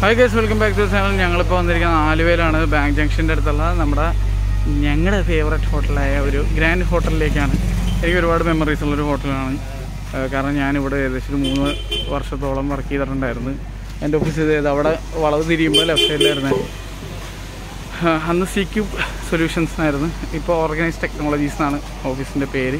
hi guys welcome back to channel ഞങ്ങളിപ്പോൾ വന്നിരിക്കുന്നത് ആലുവയിലാണ് bank ജംഗ്ഷൻ്റെ അടുത്തുള്ള നമ്മുടെ ഞങ്ങളുടെ ഫേവററ്റ് ഹോട്ടലായ ഒരു ഗ്രാൻഡ് ഹോട്ടലിലേക്കാണ് എനിക്ക് ഒരുപാട് മെമ്മറീസ് ഉള്ളൊരു ഹോട്ടലാണ് ഏഹ് കാരണം ഞാനിവിടെ ഏകദേശം ഒരു മൂന്ന് വർഷത്തോളം വർക്ക് ചെയ്തിട്ടുണ്ടായിരുന്നു എൻ്റെ ഓഫീസ് ചെയ്ത് അവിടെ വളവ് തിരിയുമ്പോൾ ലെഫ്റ്റ് സൈഡിലായിരുന്നു ആഹ് അന്ന് സി ക്യൂബ് സൊല്യൂഷൻസ് ആയിരുന്നു ഇപ്പോൾ ഓർഗനൈസ് ടെക്നോളജീസ് എന്നാണ് ഓഫീസിൻ്റെ പേര്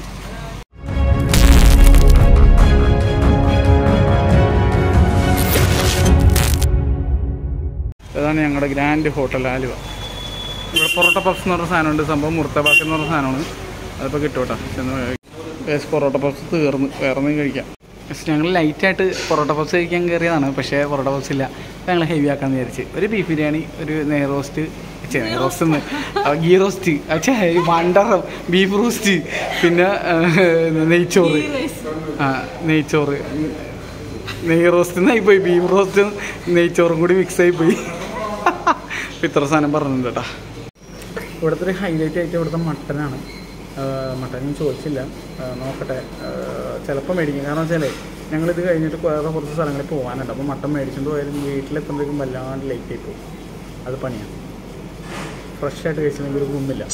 ഇതാണ് ഞങ്ങളുടെ ഗ്രാൻഡ് ഹോട്ടൽ ആലുവ ഇവിടെ പൊറോട്ട പഫ്സ് എന്ന് പറഞ്ഞ സാധനമുണ്ട് സംഭവം മുർത്തബാക്ക് എന്ന് പറഞ്ഞ സാധനമാണ് അതിപ്പോൾ കിട്ടും കേട്ടോ ചെന്ന് വേസ് പൊറോട്ട പഫ്സ് തീർന്ന് വേറെ ഒന്നും കഴിക്കാം യെസ് ഞങ്ങൾ ലൈറ്റായിട്ട് പൊറോട്ട പഫ്സ് കഴിക്കാൻ കയറിയതാണ് പക്ഷേ പൊറോട്ട പഫ്സ് ഇല്ല അപ്പോൾ ഞങ്ങൾ ഹെവി ആക്കാമെന്ന് വിചാരിച്ച് ഒരു ബീഫ് ബിരിയാണി ഒരു നെയ് റോസ്റ്റ് ചേ നെയ് റോസ്റ്റ് എന്ന് ഗീ റോസ്റ്റ് അച്ഛാ മണ്ടറം ബീഫ് റോസ്റ്റ് പിന്നെ ആ, നെയ്ച്ചോറ് ആ നെയ്ച്ചോറ് നെയ് റോസ്റ്റ് എന്നായി പോയി ബീഫ് റോസ്റ്റും നെയ്ച്ചോറും കൂടി മിക്സ് ആയി പോയി ഇപ്പം ഇത്ര സാധനം പറഞ്ഞിട്ടുണ്ട് കേട്ടോ ഇവിടുത്തെ ഒരു ഹൈലൈറ്റ് ആയിട്ട് ഇവിടുത്തെ മട്ടനാണ് മട്ടൻ ഞാൻ ചോദിച്ചില്ല ആ, നോക്കട്ടെ ചിലപ്പോൾ മേടിക്കും കാരണം വെച്ചാലേ ഞങ്ങളിത് കഴിഞ്ഞിട്ട് വേറെ കുറച്ച് സ്ഥലങ്ങളിൽ പോകാനുണ്ട് അപ്പോൾ മട്ടൻ മേടിച്ചുകൊണ്ട് പോയാലും വീട്ടിലെത്തുമ്പോഴേക്കും വല്ലാണ്ട് ലേറ്റ് ആയി പോകും അത് പണിയാണ് ഫ്രഷ് ആയിട്ട് കഴിച്ചില്ലെങ്കിൽ ഒരു ഗുമ്മില്ല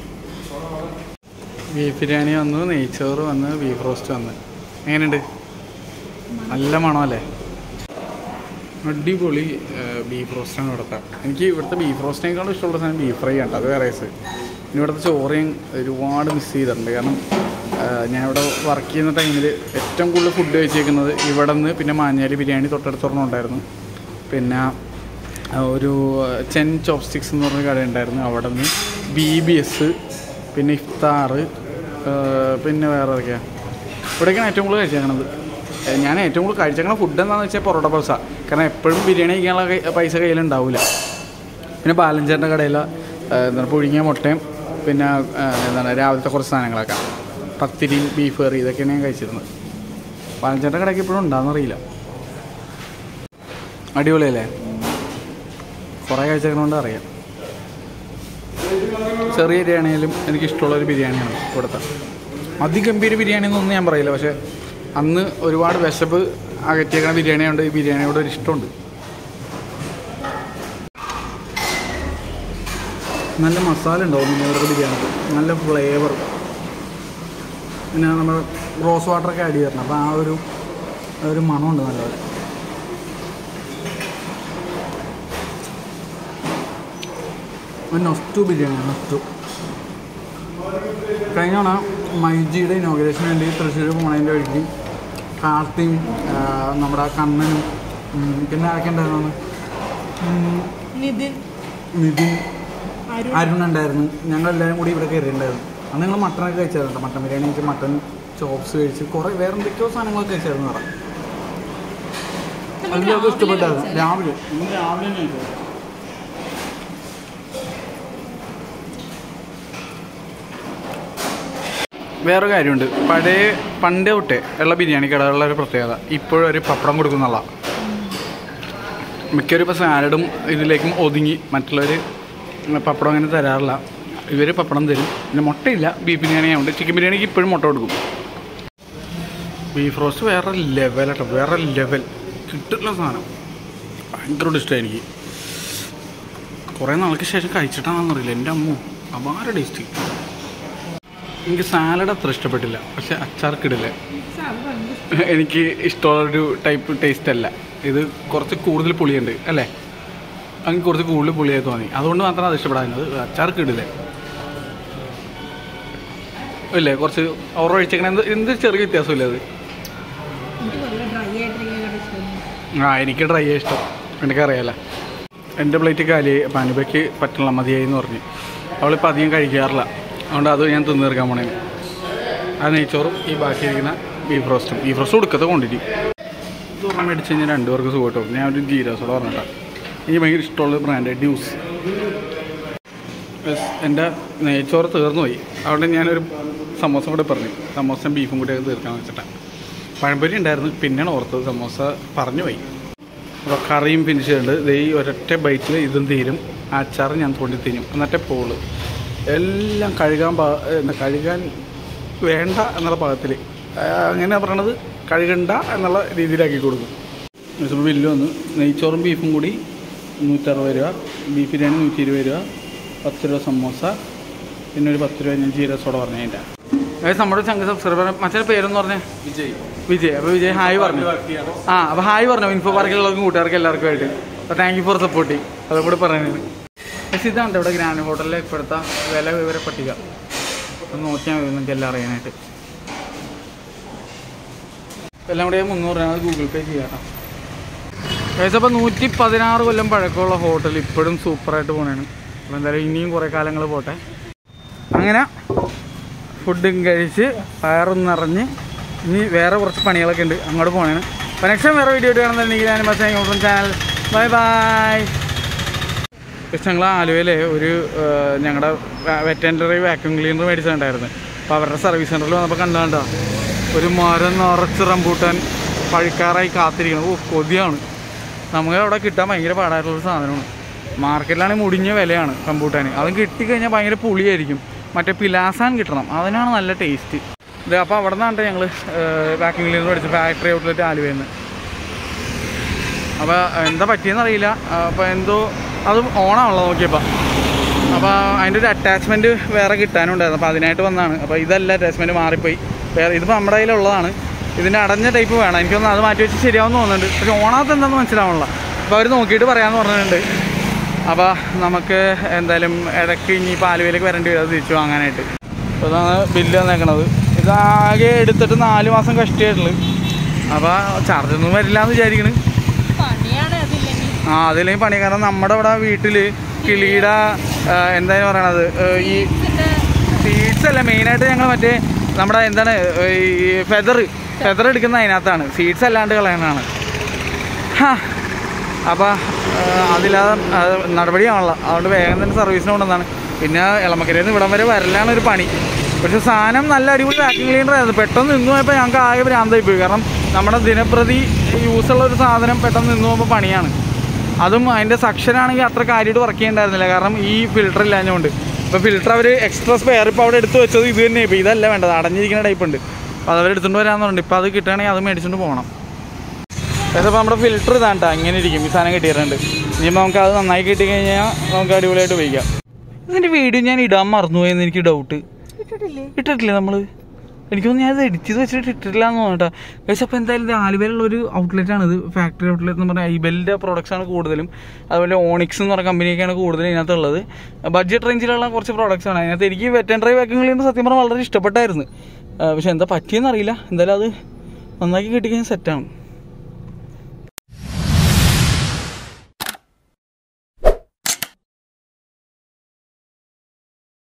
ബീഫ് ബിരിയാണി വന്നു നെയ്ച്ചോറ് വന്ന് ബീഫ് റോസ്റ്റ് വന്ന് എങ്ങനെയുണ്ട് നല്ല മണമല്ലേ അടിപൊളി ബീഫ് റോസ്റ്റാണ് ഇവിടുത്തെ എനിക്ക് ഇവിടുത്തെ ബീഫ് റോസ്റ്റിനേക്കാളും ഇഷ്ടമുള്ള സാധനം ബീഫ് ഫ്രൈ ആണ് അത് വേറെ കേസ് ഇനി ഇവിടുത്തെ ചോറ് ഞാൻ ഒരുപാട് മിസ് ചെയ്തിട്ടുണ്ട് കാരണം ആ, ഞാൻ ഇവിടെ വർക്ക് ചെയ്യുന്ന ടൈമിൽ ഏറ്റവും കൂടുതൽ ഫുഡ് കഴിച്ചേക്കുന്നത് ഇവിടെ നിന്ന് പിന്നെ മാഞ്ഞാലി ബിരിയാണി തൊട്ടടുത്തൊരെണ്ണം ഉണ്ടായിരുന്നു പിന്നെ ആ, ഒരു ചെൻ ചോപ്സ്റ്റിക്സ് എന്ന് പറഞ്ഞ കട ഉണ്ടായിരുന്നു അവിടെ നിന്ന് ബി ബി എസ് പിന്നെ ഇഫ്താർ പിന്നെ വേറെ ഏതൊക്കെയാണ് ഇവിടെയൊക്കെയാണ് ഏറ്റവും കൂടുതൽ കഴിച്ചേക്കണത് ഏഹ് ഞാൻ ഏറ്റവും കൂടുതൽ കഴിച്ചേക്കണ ഫുഡ് എന്താണെന്ന് വെച്ചാൽ പൊറോട്ട പൗസ കാരണം എപ്പോഴും ബിരിയാണി കഴിക്കാനുള്ള കൈ- പൈസ കയ്യിലുണ്ടാവില്ല പിന്നെ ബാലഞ്ചേട്ടൻ്റെ കടയിൽ എന്താണ് പുഴുങ്ങിയ മുട്ടയും പിന്നെ ഏഹ്, എന്താണ് രാവിലത്തെ കുറച്ച് സാധനങ്ങളൊക്കെ പത്തിരി ബീഫ് കറി ഇതൊക്കെയാണ് ഞാൻ കഴിച്ചിരുന്നത് ബാലഞ്ചേട്ടൻ്റെ കടയ്ക്ക് ഇപ്പോഴും ഉണ്ടാകുന്നറിയില്ല അടിപൊളിയല്ലേ കുറേ കഴിച്ചേക്കണോണ്ട് അറിയാം ചെറിയ ബിരിയാണിയിലും എനിക്കിഷ്ടമുള്ളൊരു ബിരിയാണിയാണ് ഇവിടുത്തെ അതിഗംഭീര ബിരിയാണി എന്നൊന്നും ഞാൻ പറയില്ല പക്ഷേ അന്ന് ഒരുപാട് വിശപ്പ് അകറ്റിയേക്കണ ബിരിയാണി കൊണ്ട് ഈ ബിരിയാണിയോട് ഒരു ഇഷ്ടമുണ്ട് നല്ല മസാല ഉണ്ടാവും പിന്നെ ഇവരുടെ ബിരിയാണി നല്ല ഫ്ലേവർ പിന്നെ നമ്മൾ റോസ് വാട്ടറൊക്കെ ആഡ് ചെയ്തിട്ടുണ്ട് അപ്പോൾ ആ ഒരു ആ ഒരു മണമുണ്ട് നല്ലപോലെ ഒരു നൊസ്റ്റു ബിരിയാണി നൊസ്റ്റു കഴിഞ്ഞ തവണ മൈജിയുടെ ഇനോഗ്രേഷന് വേണ്ടി തൃശ്ശൂർ പോണതിൻ്റെ വഴിക്ക് കാർത്തിയും ആ, നമ്മുടെ കണ്ണനും ഉം, പിന്നെ ആരൊക്കെ ഉണ്ടായിരുന്നു ഉം, നിതിൻ നിതിൻ അരുൺ അരുൺ ഉണ്ടായിരുന്നു ഞങ്ങളെല്ലാവരും കൂടി ഇവിടെ കയറിയിട്ടുണ്ടായിരുന്നു അന്ന് ഞങ്ങൾ മട്ടനൊക്കെ കഴിച്ചായിരുന്നു മട്ടൻ ബിരിയാണി കഴിച്ച് മട്ടൻ ചോപ്സ് കഴിച്ച് കുറേ വേറെ എന്തൊക്കെയോ സാധനങ്ങളൊക്കെ കഴിച്ചായിരുന്നു പറ അതിലൊക്കെ ഇഷ്ടപ്പെട്ടായിരുന്നു രാവിലെ ഇന്ന് രാവിലെ തന്നെ കഴിച്ചത് വേറെ കാര്യമുണ്ട് പഴയ പണ്ട് തൊട്ടേ ഉള്ള ബിരിയാണി കടകളിലെ ഒരു പ്രത്യേകത ഇപ്പോഴും ഒരു പപ്പടം കൊടുക്കുന്നുള്ള മിക്കവരും ഇപ്പോൾ സാലഡും ഇതിലേക്കും ഒതുങ്ങി മറ്റുള്ളവർ പപ്പടം അങ്ങനെ തരാറില്ല ഇവർ പപ്പടം തരും പിന്നെ മുട്ടയില്ല ബീഫ് ബിരിയാണി ആയതുകൊണ്ട് ചിക്കൻ ബിരിയാണിക്ക് ഇപ്പോഴും മുട്ട കൊടുക്കും ബീഫ് റോസ്റ്റ് വേറെ ലെവലാട്ടോ വേറെ ലെവൽ കിട്ടുന്ന സാധനം ഭയങ്കര ഇഷ്ടമായി എനിക്ക് കുറേ നാൾക്ക് ശേഷം കഴിച്ചിട്ടാണെന്നറിയില്ല എൻ്റെ അമ്മ അപാര ടേസ്റ്റ് എനിക്ക് സാലഡ് അത്ര ഇഷ്ടപ്പെട്ടില്ല പക്ഷെ അച്ചാർക്കിടില്ല എനിക്ക് ഇഷ്ടമുള്ളൊരു ടൈപ്പ് ടേസ്റ്റ് അല്ല ഇത് കുറച്ച് കൂടുതൽ പുളിയുണ്ട് അല്ലേ അങ്ങനെ കുറച്ച് കൂടുതൽ പുളിയായി തോന്നി അതുകൊണ്ട് മാത്രമാണ് അത് ഇഷ്ടപ്പെടാഞ്ഞത് അച്ചാർക്ക് ഇടില്ലേ ഇല്ലേ കുറച്ച് ഓറ ഒഴിച്ചേക്കണ എന്ത് എന്ത് ചെറിയ വ്യത്യാസമില്ല അത് എനിക്ക് നല്ല ഡ്രൈ ആയിട്ടിരിക്കുന്ന ഇഷ്ടം ആ എനിക്ക് ഡ്രൈ ഇഷ്ടം എനിക്കറിയാലോ എൻ്റെ പ്ലേറ്റ് കാലി പാനുബയ്ക്ക് പറ്റില്ല മതിയായി എന്ന് പറഞ്ഞു അവളിപ്പോൾ അധികം കഴിക്കാറില്ല അതുകൊണ്ട് അത് ഞാൻ തിന്നു തീർക്കാൻ പോണേ ആ നെയ്ച്ചോറും ഈ ബാക്കിയിരിക്കുന്ന ബീഫ് റോസ്റ്റും ബീഫ് റോസ്റ്റ് കൊടുക്കത്തെ ക്വാണ്ടിറ്റി ഇത് ഒരെണ്ണം മേടിച്ച് കഴിഞ്ഞാൽ രണ്ടുപേർക്ക് സുഖമായിട്ട് പോകും ഞാൻ ഒരു ജീരോ സോഡ പറഞ്ഞിട്ടാ എനിക്ക് ഭയങ്കര ഇഷ്ടമുള്ള ബ്രാൻഡ് ഡ്യൂസ് യെസ് എൻ്റെ നെയ്ച്ചോറ് തീർന്നു പോയി അതുകൊണ്ട് ഞാനൊരു സമോസ കൂടെ പറഞ്ഞു സമോസയും ബീഫും കൂടി തീർക്കാമെന്ന് വെച്ചിട്ടാണ് പഴംപൊരി ഉണ്ടായിരുന്നു പിന്നെയാണ് ഓർത്തത് സമോസ പറഞ്ഞു പോയി അപ്പോൾ കറിയും ഫിനിഷ് ചെയ്തിട്ടുണ്ട് ദേ ഈ ഒരൊറ്റ ബൈറ്റിൽ ഇതും തീരും ആ അച്ചാർ ഞാൻ തോണ്ടി തിന്നും എന്നിട്ടേ പോള് എല്ലാം കഴുകാൻ പാ എന്താ കഴുകാൻ വേണ്ട എന്നുള്ള പാകത്തിൽ അങ്ങനെ പറയണത് കഴുകണ്ട എന്നുള്ള രീതിയിലാക്കി കൊടുക്കും ഇപ്പോൾ ബില്ല് വന്ന് നെയ്ച്ചോറും ബീഫും കൂടി നൂറ്ററുപത് രൂപ ബീഫ് ബിരിയാണി നൂറ്റി ഇരുപത് രൂപ പത്ത് രൂപ സമോസ പിന്നെ ഒരു പത്ത് രൂപ ഞാൻ ജീരക സോഡ പറഞ്ഞു അതിൻ്റെ അതായത് നമ്മുടെ ചങ്ക സബ്സ്ക്രൈബർ മറ്റേ പേരെന്ന് പറഞ്ഞേ വിജയ് വിജയ് അപ്പോൾ വിജയ് ഹായ് പറഞ്ഞു ആ അപ്പോൾ ഹായ് പറഞ്ഞു ഇൻഫോ പാർക്കിലുള്ളവർക്കും കൂട്ടുകാർക്ക് എല്ലാവർക്കും ആയിട്ട് അപ്പോൾ താങ്ക് യു ഫോർ സപ്പോർട്ടിങ് അതും കൂടെ പറയുന്നത് പക്ഷേ ഇതാണ് ഇവിടെ ഗ്രാൻഡ് ഹോട്ടലിലെ ഇപ്പോഴത്തെ വില വിവര പട്ടിക ഒന്ന് നോക്കിയാൽ മതി നിങ്ങൾക്ക് എല്ലാം അറിയാനായിട്ട് എല്ലാം കൂടെ മുന്നൂറ് രൂപ ഗൂഗിൾ പേ ചെയ്യാം ഏകദേശം അപ്പോൾ നൂറ്റി പതിനാറ് കൊല്ലം പഴക്കമുള്ള ഹോട്ടൽ ഇപ്പോഴും സൂപ്പറായിട്ട് പോണേണ് അപ്പോൾ എന്തായാലും ഇനിയും കുറേ കാലങ്ങൾ പോട്ടെ അങ്ങനെ ഫുഡും കഴിച്ച് വയറും നിറഞ്ഞ് ഇനി വേറെ കുറച്ച് പണികളൊക്കെ ഉണ്ട് അങ്ങോട്ട് പോണേണ് അപ്പോൾ നെക്സ്റ്റ് വേറെ വീഡിയോ ആയിട്ട് കാണുന്നുണ്ടെങ്കിൽ ഞാൻ മറ്റേ ചാനൽ ബൈ ബൈ പക്ഷെ ഞങ്ങൾ ആലുവയിലെ ഒരു ഞങ്ങളുടെ വെറ്റൻഡറി വാക്യൂം ക്ലീനർ മേടിച്ചിട്ടുണ്ടായിരുന്നു അപ്പോൾ അവരുടെ സർവീസ് സെൻറ്ററിൽ വന്നപ്പോൾ കണ്ടാണ്ടോ ഒരു മരം നിറച്ച് റംബൂട്ടാൻ പഴുക്കാറായി കാത്തിരിക്കണം ഓ കൊതിയാണ് നമുക്ക് അവിടെ കിട്ടാൻ ഭയങ്കര പാടായിട്ടുള്ളൊരു സാധനമാണ് മാർക്കറ്റിലാണെങ്കിൽ മുടിഞ്ഞ വിലയാണ് റംബൂട്ടാൻ അതും കിട്ടിക്കഴിഞ്ഞാൽ ഭയങ്കര പുളിയായിരിക്കും മറ്റേ പിലാസാൻ കിട്ടണം അതിനാണ് നല്ല ടേസ്റ്റ് ഇത് അപ്പോൾ അവിടെ നിന്നാണ് ഞങ്ങൾ വാക്യൂം ക്ലീനർ മേടിച്ചത് ഫാക്ടറി ഔട്ട്ലെറ്റ് ആലുവയിൽ നിന്ന് അപ്പോൾ എന്താ പറ്റിയെന്ന് അറിയില്ല അപ്പോൾ എന്തോ അത് ഓണാണല്ലോ നോക്കിയപ്പോൾ അപ്പോൾ അതിൻ്റെ ഒരു അറ്റാച്ച്മെൻറ്റ് വേറെ കിട്ടാനുണ്ടായിരുന്നു അപ്പോൾ അതിനായിട്ട് വന്നതാണ് അപ്പോൾ ഇതല്ല അറ്റാച്ച്മെൻറ്റ് മാറിപ്പോയി വേറെ ഇതിപ്പോൾ നമ്മുടെ കയ്യിലുള്ളതാണ് ഇതിൻ്റെ അടഞ്ഞ ടൈപ്പ് വേണം എനിക്കൊന്ന് അത് മാറ്റി വെച്ച് ശരിയാവുമെന്ന് തോന്നുന്നുണ്ട് പക്ഷേ ഓണാകത്ത് എന്താണെന്ന് മനസ്സിലാവണില്ല അപ്പോൾ അവർ നോക്കിയിട്ട് പറയാമെന്ന് പറഞ്ഞിട്ടുണ്ട് അപ്പോൾ നമുക്ക് എന്തായാലും ഇടയ്ക്ക് ഇനി ഇപ്പോൾ ആലുവയിലേക്ക് വരേണ്ടി വരും അത് തിരിച്ചു വാങ്ങാനായിട്ട് അപ്പോൾ ഇതാണ് ബില്ല് വന്നേക്കണത് ഇതാകെ എടുത്തിട്ട് നാല് മാസം കഷ്ടിയായിട്ടുള്ളു അപ്പോൾ ചാർജൊന്നും വരില്ല എന്ന് വിചാരിക്കണ് പണിയാണ് അതില്ലെങ്കിൽ ആ അതില്ലെങ്കിൽ പണി കാരണം നമ്മുടെ ഇവിടെ വീട്ടിൽ കിളിയുടെ ആ, എന്താണ് പറയണത് ഏ, ഈ സീഡ്സ് അല്ല മെയിനായിട്ട് ഞങ്ങൾ മറ്റേ നമ്മുടെ എന്താണ് ഏ, ഈ ഫെദർ ഫെദർ എടുക്കുന്ന അതിനകത്താണ് സീഡ്സ് അല്ലാണ്ട് കളയണതാണ് ഹാ അപ്പോൾ അതില്ലാതെ അത് നടപടിയാണല്ലോ അതുകൊണ്ട് വേഗം തന്നെ സർവീസിന് കൊണ്ടുവന്നാണ് പിന്നെ ഇളമക്കരയിൽ നിന്ന് ഇവിടം വരെ വരലാണ് ഒരു പണി പക്ഷെ സാധനം നല്ല അടിപൊളി വാക്കിംഗ് ക്ലീനർ ആയിരുന്നു പെട്ടെന്ന് നിന്ന് പോയപ്പോൾ ഞങ്ങൾക്ക് ആകെ ഭ്രാന്തായി പോയി കാരണം നമ്മുടെ ദിനപ്രതി യൂസുള്ള ഒരു സാധനം പെട്ടെന്ന് നിന്ന് പോകുമ്പോൾ പണിയാണ് അതും അതിൻ്റെ സക്ഷനാണെങ്കിൽ അത്ര കാര്യമായിട്ട് വർക്ക് ചെയ്യണ്ടായിരുന്നില്ല കാരണം ഈ ഫിൽറ്റർ ഇല്ലാഞ്ഞുകൊണ്ട് ഇപ്പോൾ ഫിൽറ്റർ അവർ എക്സ്ട്രാ സ്പെയർ ഇപ്പോൾ അവിടെ എടുത്ത് വെച്ചത് ഇത് തന്നെ ഇപ്പോൾ ഇതല്ല വേണ്ടത് അടഞ്ഞിരിക്കുന്ന ടൈപ്പ് ഉണ്ട് അപ്പോൾ അതവർ എടുത്തുകൊണ്ട് വരാമെന്ന് പറഞ്ഞിട്ട് ഇപ്പോൾ അത് കിട്ടുകയാണെങ്കിൽ അത് മേടിച്ചുകൊണ്ട് പോകണം ഏകദേശം ഇപ്പോൾ നമ്മുടെ ഫിൽറ്റർ ഇതാണ്ട ഇങ്ങനെ ഇരിക്കും ഈ സാധനം കിട്ടിയിട്ടുണ്ട് ഇനിയിപ്പോൾ നമുക്ക് അത് നന്നായി കിട്ടിക്കഴിഞ്ഞാൽ നമുക്ക് അടിപൊളിയായിട്ട് ഉപയോഗിക്കാം ഇതിൻ്റെ വീഡിയോ ഞാൻ ഇടാൻ മറന്നുപോയെന്ന് എനിക്ക് ഡൗട്ട് ഇട്ടിട്ടില്ലേ ഇട്ടിട്ടില്ലേ നമ്മൾ എനിക്ക് തോന്നുന്നു ഞാൻ ഇത് എഡിറ്റ് ചെയ്ത് വെച്ചിട്ട് ഇട്ടിട്ടില്ല എന്ന് തോന്നട്ടാ പക്ഷേ അപ്പോൾ എന്തായാലും ഇത് ആലുവയിലുള്ള ഒരു ഔട്ട്ലെറ്റ് ആണ് ഇത് ഫാക്ടറി ഔട്ട്ലെറ്റ് എന്ന് പറഞ്ഞാൽ ഐബെലിൻ്റെ പ്രോഡക്ട്സ് ആണ് കൂടുതലും അതുപോലെ ഓണിക്സ് എന്ന് പറഞ്ഞ കമ്പനിയൊക്കെയാണ് കൂടുതലും ഇതിനകത്തുള്ളത് ബഡ്ജറ്റ് റേഞ്ചിലുള്ള കുറച്ച് പ്രോഡക്റ്റ്സ് ആണ് അതിനകത്ത് എനിക്ക് വെറ്റൻഡറി വാക്കിംഗ് ക്ലീനർ സത്യം പറഞ്ഞാൽ വളരെ ഇഷ്ടപ്പെട്ടായിരുന്നു ആ, പക്ഷേ എന്താ പറ്റിയെന്ന് അറിയില്ല എന്തായാലും അത് നന്നാക്കി കിട്ടിക്കഴിഞ്ഞാൽ സെറ്റാണ്